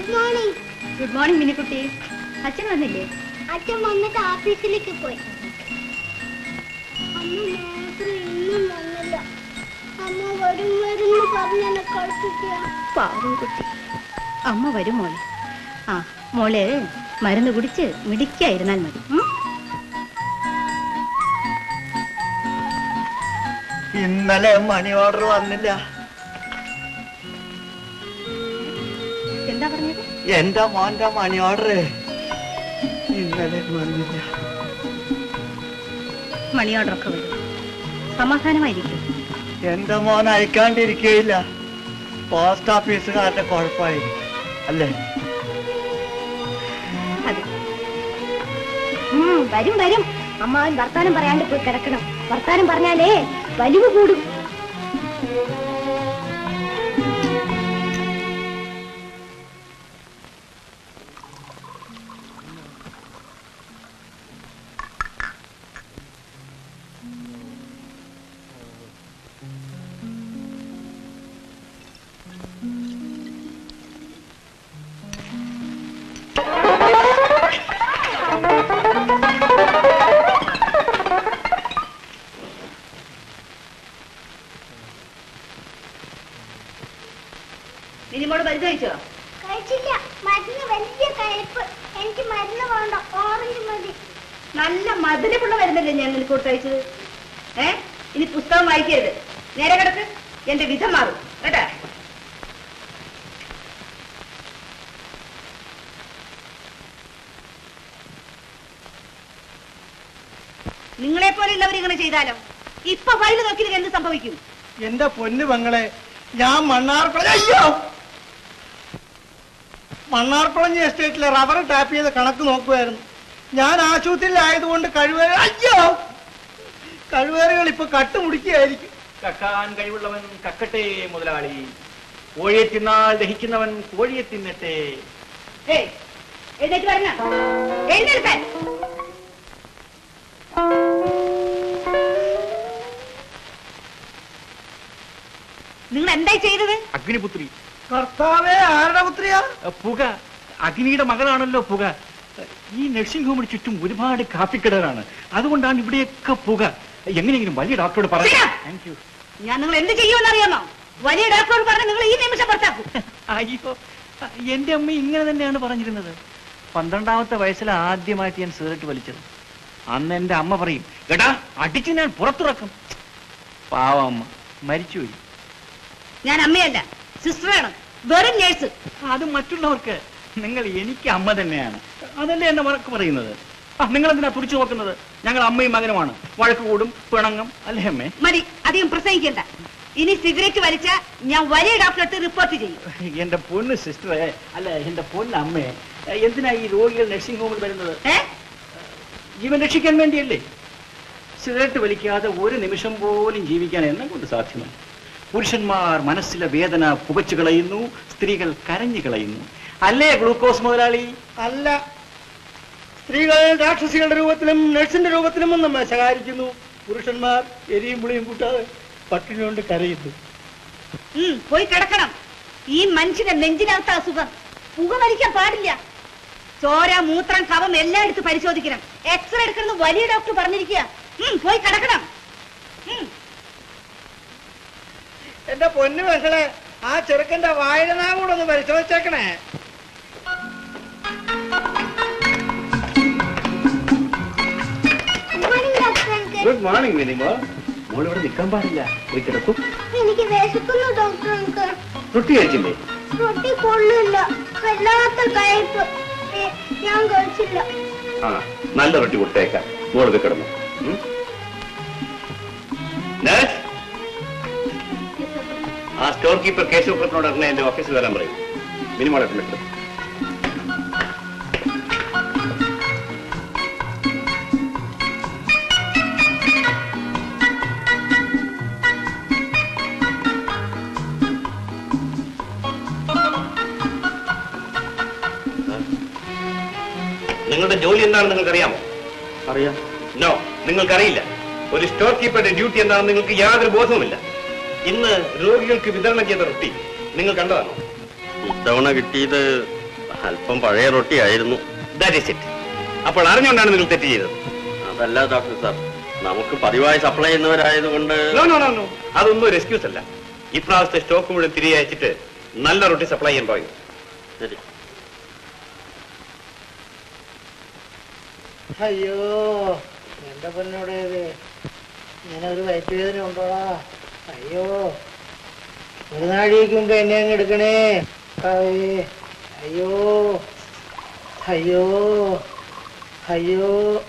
Good morning good morning Minikutty അച്ഛൻ വന്നില്ലേ അച്ഛൻ വന്നിട്ട് ഓഫീസിലേക്ക് പോയി അമ്മ മാത്രം ഇന്നും വന്നില്ല അമ്മ വരും വരുന്നു പറഞ്ഞ് എന്നെ കളിപ്പിക്കുക പാവം കുട്ടി അമ്മ വരും മോളെ ആ മോള് മരുന്ന് കുടിച്ച് മിടിക്കായിരുന്നാൽ മതി ഉം? ഇന്നലെ മണി ഓർഡർ വന്നില്ല എന്താ പറഞ്ഞത് എന്റെ മോന്റെ മണി ഓർഡർ ഇന്നലെ വന്നില്ല മണി ഓർഡറൊക്കെ വരും സമാധാനമായിരിക്കും എന്റെ മോൻ അയക്കാണ്ടിരിക്കുകയില്ല പോസ്റ്റ് ഓഫീസുകാരുടെ കുഴപ്പമായി അല്ലേ അതെ ഉം, വരും വരും അമ്മാവൻ വർത്താനം പറയാണ്ട് പോയി കിടക്കണം വർത്താനം പറഞ്ഞാലേ വലിവ് കൂടും നിനിമോട് മരുന്ന് കഴിച്ചോ കഴിച്ചില്ല മരുന്ന് വലിയ കയ്പ്പ് എനിക്ക് മരുന്ന് വേണ്ട ഓറഞ്ച് മതി നല്ല മധുരമുള്ള മരുന്നല്ലേ ഞാൻ നിനക്ക് കൊടുത്തയച്ചത് ഏ ഇനി പുസ്തകം വായിക്കരുത് നേരെ കിടക്ക് എന്റെ വിധം മാറും കേട്ടാ നിങ്ങളെ പോലെയുള്ളവർ ഇങ്ങനെ ചെയ്താലോ ഇപ്പൊ ഫയൽ നോക്കി എന്ത് സംഭവിക്കും എന്റെ പൊന്നു പെങ്ങളെ ഞാൻ മണ്ണാർക്കുളം അയ്യോ മണ്ണാർക്കുളഞ്ഞി എസ്റ്റേറ്റിലെ റബ്ബർ ടാപ്പ് ചെയ്ത് കണക്ക് നോക്കുമായിരുന്നു ഞാൻ ആശുപത്രിയിലായതുകൊണ്ട് കഴിവേറി അയ്യോ കഴിവേറുകൾ ഇപ്പൊ കട്ടുമുടിക്കുകയായിരിക്കും കക്കാൻ കഴിവുള്ളവൻ കക്കട്ടെ മുതലാളി കോഴിയെ തിന്നാൽ ദഹിക്കുന്നവൻ കോഴിയെ തിന്നട്ടെ ഏയ് എഴുന്നേറ്റ് വരണ എഴുന്നേൽക്കാൻ നിങ്ങൾ എന്തായി ചെയ്തത് അഗ്നിപുത്രി കർത്താവേ ആരുടെ പുത്രിയാ അഹ് പുക അഗ്നിയുടെ മകളാണല്ലോ പുക ഈ നഴ്സിംഗ് ഹോമിന് ചുറ്റും ഒരുപാട് കാപ്പിക്കടകളാണ് അതുകൊണ്ടാണ് ഇവിടെയൊക്കെ പുക എങ്ങനെയെങ്കിലും വലിയ ഡോക്ടറോട് പറയാം ശരിയാ. താങ്ക് യു ഞാൻ നിങ്ങൾ എന്ത് ചെയ്യുമെന്ന് അറിയാമോ വലിയ ഡോക്ടറോട് പറഞ്ഞ് നിങ്ങൾ ഈ നിമിഷം പുറത്താക്കും അയ്യോ എന്റെ അമ്മ ഇങ്ങനെ തന്നെയാണ് പറഞ്ഞിരുന്നത് പന്ത്രണ്ടാമത്തെ വയസ്സിൽ ആദ്യമായിട്ട് ഞാൻ സിഗരറ്റ് വലിച്ചത് അന്ന് എന്റെ അമ്മ പറയും എടാ അടിച്ച് ഞാൻ പുറത്തിറക്കും പാവം അമ്മ മരിച്ചുപോയി ഞാൻ അമ്മയല്ല സിസ്റ്ററാണ് വെറും നേഴ്സ് അത് മറ്റുള്ളവർക്ക് നിങ്ങൾ എനിക്ക് അമ്മ തന്നെയാണ് അതല്ലേ എന്നെ വഴക്ക് പറയുന്നത് ആ നിങ്ങൾ എന്തിനാ തുടിച്ചു നോക്കുന്നത് ഞങ്ങൾ അമ്മയും മകനുമാണ് വഴക്ക് കൂടും പിണങ്ങും അല്ലേ അമ്മേ മതി അധികം പ്രസംഗിക്കണ്ട ഇനി സിഗരറ്റ് വലിച്ച ഞാൻ വലിയ ഡോക്ടറെ റിപ്പോർട്ട് ചെയ്യും എന്റെ പൊന്ന് സിസ്റ്ററെ അല്ല എന്റെ പൊന്ന് അമ്മേ എന്തിനാ ഈ രോഗികൾ നഴ്സിംഗ് ഹോമിൽ വരുന്നത് ഏ ജീവൻ രക്ഷിക്കാൻ വേണ്ടിയല്ലേ സിഗരറ്റ് വലിക്കാതെ ഒരു നിമിഷം പോലും ജീവിക്കാൻ എന്നെ കൊണ്ട് സാധ്യമല്ല പുരുഷന്മാർ മനസ്സിലെ വേദന പുകച്ചു കളയുന്നു സ്ത്രീകൾ കരഞ്ഞു കളയുന്നു അല്ലേ ഗ്ലൂക്കോസ് മുതലാളി അല്ല സ്ത്രീകൾ രാക്ഷസികളുടെ രൂപത്തിലും നഴ്സിന്റെ രൂപത്തിലും നമ്മെ ശകാരിക്കുന്നു പുരുഷന്മാർ എരിയും പുളിയും കൂട്ടാതെ പട്ടിണി കൊണ്ട് കരയുന്നു ഉം, പോയി കിടക്കണം ഈ മനുഷ്യന്റെ നെഞ്ചിനകത്ത അസുഖം പുക വലിക്കാൻ പാടില്ല ചോര മൂത്രം കവം എല്ലാം എടുത്ത് പരിശോധിക്കണം എക്സ്റേ എടുക്കണം വലിയ ഡോക്ടർ പറഞ്ഞിരിക്കുക ഉം, പോയി കിടക്കണം ഉം. എന്റെ പൊന്നു മക്കളെ ആ ചെറുക്കന്റെ വായനാ കൂടെ ഒന്ന് പരിശോധിച്ചേക്കണേ morning doctor uncle good morning മിനിമ മോൾ ഇവിടെ നിൽക്കാൻ പാടില്ല പോയി കിടക്കും എനിക്ക് വിശക്കുന്നു ഡോക്ടർ അങ്കിൾ റൊട്ടി കഴിച്ചില്ലേ റൊട്ടി കൊള്ളില്ല വല്ലാത്ത കയ്പ്പ് ഏ, ഞാൻ കഴിച്ചില്ല ആ നല്ല റൊട്ടി കൊടുത്തേക്കാം മോൾ പോയി കിടന്നു നഴ്സ് ആ സ്റ്റോർ കീപ്പർ കേശവപുരത്തിനോട് ഉടനെ എന്റെ ഓഫീസിൽ വരാൻ പറയും മിനിമോളെ വിളിക്കും നിങ്ങളുടെ ജോലി എന്താണെന്ന് നിങ്ങൾക്കറിയാമോ അറിയാം നോ നിങ്ങൾക്കറിയില്ല ഒരു സ്റ്റോർ കീപ്പറുടെ ഡ്യൂട്ടി എന്താണെന്ന് നിങ്ങൾക്ക് യാതൊരു ബോധവുമില്ല ഇന്ന് രോഗികൾക്ക് വിതരണം ചെയ്ത റൊട്ടി നിങ്ങൾ കണ്ടതാണോ ഇത്തവണ കിട്ടിയത് അല്പം പഴയ റൊട്ടി ആയിരുന്നു ദാറ്റ് ഇസ് ഇറ്റ് അപ്പോൾ അറിഞ്ഞുകൊണ്ടാണ് നിങ്ങൾ തെറ്റ് ചെയ്തത് അതല്ല ഡോക്ടർ സാർ നമുക്ക് പതിവായി സപ്ലൈ ചെയ്യുന്നവരായതുകൊണ്ട് നോ നോ നോ നോ അതൊന്നും ഒരു എക്സ്ക്യൂസ് അല്ല ഇപ്രാവശ്യത്തെ സ്റ്റോക്ക് മുഴുവൻ തിരികെ അയച്ചിട്ട് നല്ല റൊട്ടി സപ്ലൈ ചെയ്യാൻ പറയും ശരി അയ്യോ എന്റെ പൊന്നോടെ ഇങ്ങനെ ഒരു വയറ്റുവേദന ഉണ്ടോടാ അയ്യോ ഒരു നാഴിക്ക് മുമ്പ് എന്നെ അങ്ങ് എടുക്കണേ കർത്താവേ. അയ്യോ അയ്യോ അയ്യോ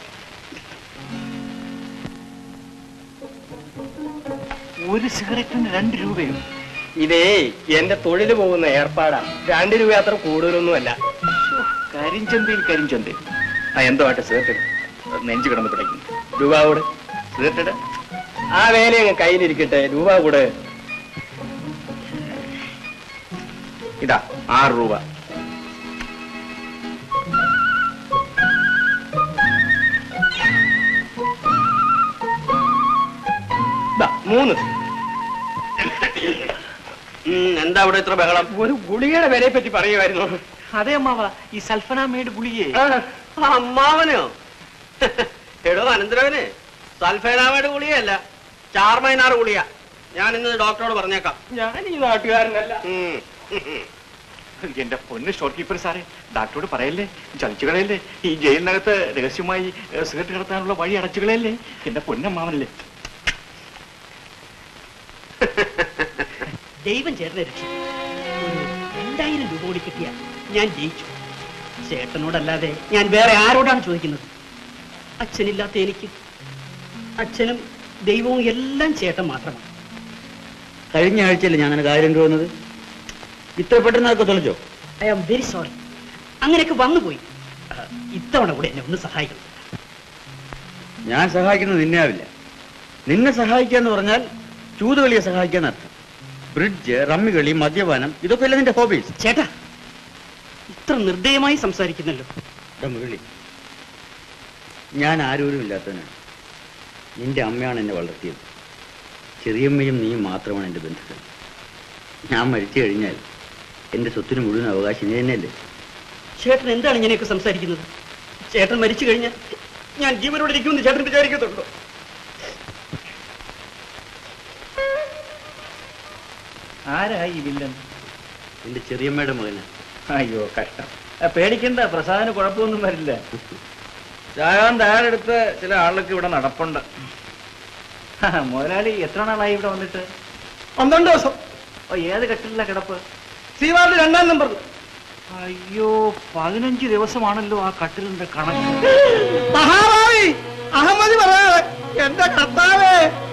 ഒരു സിഗരറ്റിന് രണ്ട് രൂപയോ ഇതേ എന്റെ തൊഴിൽ പോകുന്ന ഏർപ്പാടാ രണ്ട് രൂപ അത്ര കൂടുതലൊന്നുമല്ല കരിഞ്ചന്തയിൽ കരിഞ്ചന്തയിൽ ആ എന്തോ ആട്ടെ സിഗരറ്റ് നെഞ്ചു കിടന്ന് പിടിക്കുന്നു രൂപ കൂടെ സിഗരറ്റ് ആ വേല അങ്ങ് കയ്യിലിരിക്കട്ടെ രൂപ കൂടെ ഇതാ ആറ് രൂപ ദാ, മൂന്ന് ഉം, എന്താ അവിടെ ഇത്ര ബഹളം ഒരു ഗുളികയുടെ വിലയെ പറ്റി പറയുമായിരുന്നു അതെ അമ്മാവ ഈ സൽഫനാമേഡ് ഗുളികയെ ആ, ആ, അമ്മാവനോ എടോ അനന്തരവന് സൽഫേനാമയുടെ ഗുളികയല്ല ചാർമൈനാറ് ഗുളിക ഞാൻ ഇന്ന് ഡോക്ടറോട് പറഞ്ഞേക്കാം ഞാൻ ഈ നാട്ടുകാരനല്ല ഉം. എന്റെ പൊന്ന് സ്റ്റോർ കീപ്പർ സാറേ ഡാക്ടറോട് പറയല്ലേ ചതിച്ചു കളയല്ലേ ഈ ജയിലിനകത്ത് രഹസ്യമായി ഏ, സിഗരറ്റ് കടത്താനുള്ള വഴി അടച്ചു കളയല്ലേ എന്റെ പൊന്നമ്മാവനല്ലേ ദൈവം ചേർന്ന് രക്ഷിക്കും ഒരു രണ്ടായിരം രൂപ കൂടി കിട്ടിയ ഞാൻ ജയിച്ചു ചേട്ടനോടല്ലാതെ ഞാൻ വേറെ ആരോടാണ് ചോദിക്കുന്നത് അച്ഛനില്ലാത്ത എനിക്ക് അച്ഛനും ദൈവവും എല്ലാം ചേട്ടൻ മാത്രമാണ് കഴിഞ്ഞ ആഴ്ചയല്ലേ ഞാൻ നിനക്ക് ആയിരം രൂപ വന്നത് ഇത്ര പെട്ടെന്ന് അതൊക്കെ തൊളിച്ചോ ഐ ആം വെരി സോറി അങ്ങനെയൊക്കെ വന്നുപോയി ആ, ഇത്തവണ കൂടെ എന്നെ ഒന്ന് സഹായിക്കണം ഞാൻ സഹായിക്കുന്നത് നിന്നെ ആവില്ല നിന്നെ സഹായിക്കുക എന്ന് പറഞ്ഞാൽ ചൂതുകളിയെ സഹായിക്കാൻ അർത്ഥം ബ്രിഡ്ജ് റമ്മികളി മദ്യപാനം ഇതൊക്കെ അല്ലേ നിന്റെ ഹോബീസ് ചേട്ടാ ഇത്ര നിർദ്ദയമായി സംസാരിക്കുന്നല്ലോ മുരളി ഞാൻ ആരോരും ഇല്ലാത്തവനാണ് നിന്റെ അമ്മയാണ് എന്നെ വളർത്തിയത് ചെറിയമ്മയും നീയും മാത്രമാണ് എൻ്റെ ബന്ധുക്കൾ ഞാൻ മരിച്ചു കഴിഞ്ഞാൽ എൻ്റെ സ്വത്തിന് മുഴുവൻ അവകാശം നീ തന്നെയല്ലേ ചേട്ടൻ എന്താണ് ഇങ്ങനെയൊക്കെ സംസാരിക്കുന്നത് ചേട്ടൻ മരിച്ചു കഴിഞ്ഞാൽ ഞാൻ ജീവനോടെ ഇരിക്കുമെന്ന് ചേട്ടൻ വിചാരിക്കത്തുണ്ടോ ആരാ ഈ വില്ലൻ എൻ്റെ ചെറിയമ്മയുടെ മകന് അയ്യോ കഷ്ടം ആ, പേടിക്കണ്ട പ്രസാദന് കുഴപ്പമൊന്നും വരില്ല ചാകാൻ തയ്യാറെടുത്ത് ചില ആളൊക്കെ ഇവിടെ നടപ്പുണ്ട് ആ, മുതലാളി എത്ര നാളായി ഇവിടെ വന്നിട്ട് പന്ത്രണ്ട് ദിവസം ഓ ഏത് കെട്ടില്ല കിടപ്പ് സീവാർഡ് രണ്ടാം നമ്പർ അയ്യോ പതിനഞ്ച് ദിവസമാണല്ലോ ആ കട്ടിലിന്റെ കണക്ക് മഹാഭാവി അഹമ്മദി പറയാതെ എന്റെ കർത്താവേ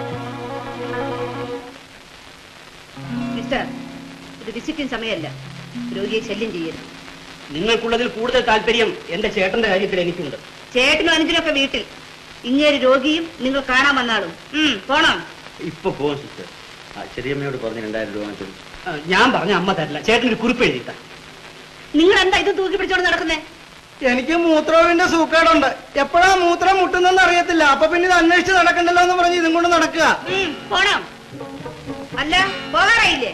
മിസ്റ്റർ ഇത് വിസിറ്റിംഗ് സമയമല്ല രോഗിയെ ശല്യം ചെയ്യരുത് നിങ്ങൾക്കുള്ളതിൽ കൂടുതൽ താല്പര്യം എന്റെ ചേട്ടന്റെ കാര്യത്തിൽ എനിക്കുണ്ട് ചേട്ടനും അനുജനൊക്കെ വീട്ടിൽ ഇങ്ങേര് രോഗിയും നിങ്ങൾ കാണാൻ വന്നാളും ഉം, പോണം ഇപ്പൊ പോകാം സിസ്റ്റർ ആ ചെറിയമ്മയോട് പറഞ്ഞ് രണ്ടായിരം രൂപ വാങ്ങിച്ചോളൂ ആ, ഞാൻ പറഞ്ഞ അമ്മ തരില്ല ചേട്ടനൊരു കുറിപ്പ് എഴുതിയിട്ടാ നിങ്ങൾ എന്താ ഇത് തൂക്കി പിടിച്ചോണ്ട് നടക്കുന്നേ എനിക്ക് മൂത്രവിന്റെ സൂക്കേടുണ്ട് എപ്പോഴാ മൂത്രം മുട്ടുന്നെന്ന് അറിയത്തില്ല അപ്പൊ പിന്നെ ഇത് അന്വേഷിച്ച് നടക്കണ്ടല്ലോ എന്ന് പറഞ്ഞ് ഇതും കൊണ്ട് നടക്കുക ഉം, പോണം അല്ല പോകാറായില്ലേ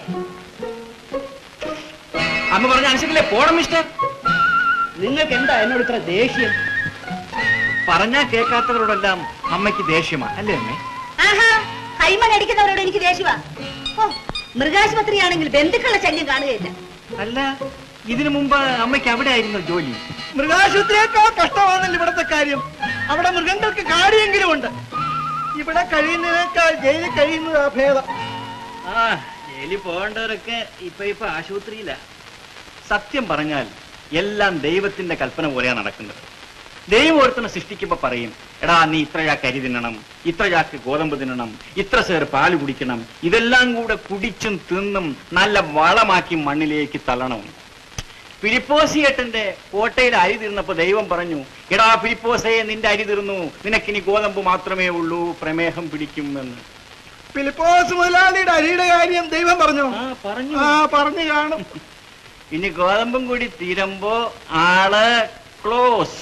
അമ്മ പറഞ്ഞ അനുസരിക്കില്ലേ പോണം മിസ്റ്റർ നിങ്ങൾക്ക് എന്താ എന്നോട് ഇത്ര ദേഷ്യം പറഞ്ഞാ കേൾക്കാത്തവരോടെല്ലാം അമ്മയ്ക്ക് ദേഷ്യമാ അല്ലേ അമ്മേ ആഹാ കൈമൺ അടിക്കുന്നവരോട് എനിക്ക് ദേഷ്യവാ ഓ മൃഗാശുപത്രിയാണെങ്കിൽ ബന്ധുക്കളുടെ ശല്യം കാണുകയില്ല അല്ല ഇതിനു മുമ്പ് അമ്മയ്ക്ക് അവിടെ ആയിരുന്നു ജോലി മൃഗാശുപത്രിയേക്കാൾ കഷ്ടമാണല്ലോ ഇവിടത്തെ കാര്യം അവിടെ മൃഗങ്ങൾക്ക് കാടിയെങ്കിലും ഉണ്ട് ഇവിടെ കഴിയുന്നതിനേക്കാൾ ജയിലിൽ കഴിയുന്നതാ ഭേദം ആ ജയിലിൽ പോകേണ്ടവരൊക്കെ ഇപ്പൊ ഇപ്പൊ ആശുപത്രിയില്ല സത്യം പറഞ്ഞാൽ എല്ലാം ദൈവത്തിന്റെ കൽപ്പന പോലെയാണ് നടക്കുന്നത് ദൈവം ഒരുത്തനെ സൃഷ്ടിക്കുമ്പോ പറയും എടാ നീ ഇത്ര ചാക്ക് അരി തിന്നണം ഇത്ര ചാക്ക് ഗോതമ്പ് തിന്നണം ഇത്ര സേർ പാല് കുടിക്കണം ഇതെല്ലാം കൂടെ കുടിച്ചും തിന്നും നല്ല വളമാക്കി മണ്ണിലേക്ക് തള്ളണം ഫിലിപ്പോസിയേട്ടന്റെ കോട്ടയിൽ അരി തീർന്നപ്പോ ദൈവം പറഞ്ഞു എടാ ഫിലിപ്പോസയെ നിന്റെ അരി തീർന്നു നിനക്കിനി ഗോതമ്പ് മാത്രമേ ഉള്ളൂ പ്രമേഹം പിടിക്കും എന്ന് ഫിലിപ്പോസ് മുതലാളിയുടെ അരിയുടെ കാര്യം ദൈവം പറഞ്ഞു ആ പറഞ്ഞു ആ പറഞ്ഞു കാണും ഇനി ഗോതമ്പും കൂടി തീരുമ്പോ ആള് ക്ലോസ്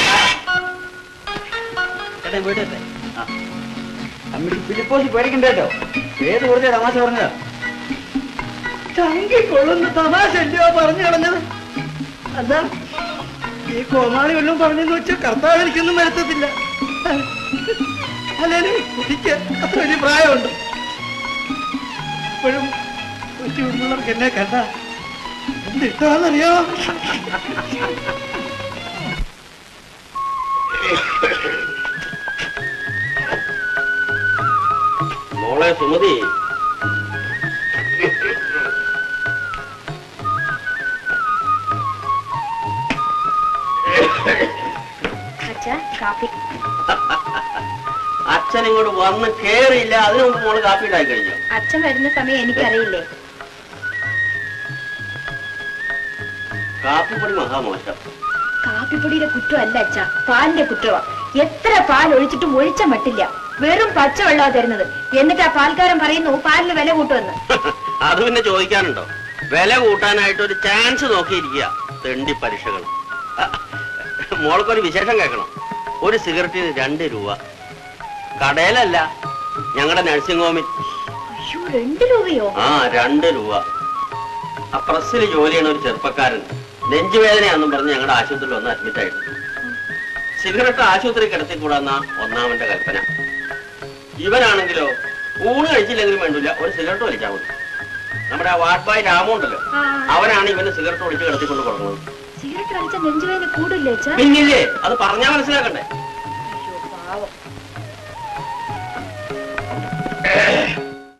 ചേട്ടൻ വീട്ടിലെ അമ്മയുടെ ഫിലിപ്പോസ് പേടിക്കണ്ട കേട്ടോ ഏത് കുറച്ച് തമാശ പറഞ്ഞതാ ചങ്കി കൊള്ളുന്ന തമാശ അല്ലയോ പറഞ്ഞു കളഞ്ഞത് അല്ല ഈ കോമാളി വല്ലതും പറഞ്ഞെന്ന് വെച്ചാൽ കർത്താവ് എനിക്കൊന്നും വരുത്തത്തില്ല അല്ലേ എനിക്ക് അത്ര വലിയ പ്രായമുണ്ട് ഇപ്പോഴും കൊച്ചു പിള്ളേർക്ക് എന്നെ കണ്ട എന്ത് ഇഷ്ടമാണെന്നറിയോ മോളെ സുമതി അച്ഛാ കാപ്പി അച്ഛൻ ഇങ്ങോട്ട് വന്ന് കേറിയില്ല അതിനു മുമ്പ് മോള് കാപ്പി ഉണ്ടാക്കി കഴിഞ്ഞു അച്ഛൻ വരുന്ന സമയം എനിക്കറിയില്ലേ കാപ്പിപ്പൊടി മഹാമോശം കാപ്പിപ്പൊടിയുടെ കുറ്റമല്ല അച്ഛാ പാലിന്റെ കുറ്റമാ എത്ര പാൽ ഒഴിച്ചിട്ടും ഒഴിച്ച മട്ടില്ല വെറും പച്ചവെള്ളമാ തരുന്നത് എന്നിട്ട് ആ പാൽക്കാരൻ പറയുന്നു പാലിന് വില കൂട്ടുമെന്ന് അത് പിന്നെ ചോദിക്കാനുണ്ടോ വില കൂട്ടാനായിട്ട് ഒരു ചാൻസ് നോക്കിയിരിക്കുക തെണ്ടി പരീക്ഷകൾ മോൾക്കൊരു വിശേഷം കേൾക്കണം ഒരു സിഗരറ്റിന് രണ്ട് രൂപ കടയിലല്ല ഞങ്ങളുടെ നഴ്സിംഗ് ഹോമിൽ അയ്യോ രണ്ട് രൂപയോ ആ രണ്ട് രൂപ ആ പ്രസ്സിൽ ജോലി ചെയ്യണ ഒരു ചെറുപ്പക്കാരൻ നെഞ്ചുവേദനയാണെന്നും പറഞ്ഞ് ഞങ്ങളുടെ ആശുപത്രിയിൽ ഒന്ന് അഡ്മിറ്റ് ആയിരുന്നു സിഗരറ്റ് ആശുപത്രി കിടത്തിക്കൂടാന്ന ഒന്നാമന്റെ കൽപ്പന ഇവനാണെങ്കിലോ ഊണ് കഴിച്ചില്ലെങ്കിലും വേണ്ടില്ല ഒരു സിഗരറ്റ് വലിച്ചാൽ മതി നമ്മുടെ ആ വാട്ട് ബോയ് രാമു ഉണ്ടല്ലോ ആ. അവനാണ് ഇവന് സിഗരറ്റ് ഒളിച്ച് കിടത്തിക്കൊണ്ട് കൊടുക്കുന്നത് സിഗരറ്റ് അടിച്ച നെഞ്ചുവേദന കൂടില്ലേ അച്ഛാ പിന്നില്ലേ അത് പറഞ്ഞാൽ മനസ്സിലാക്കണ്ടേ അയ്യോ പാവം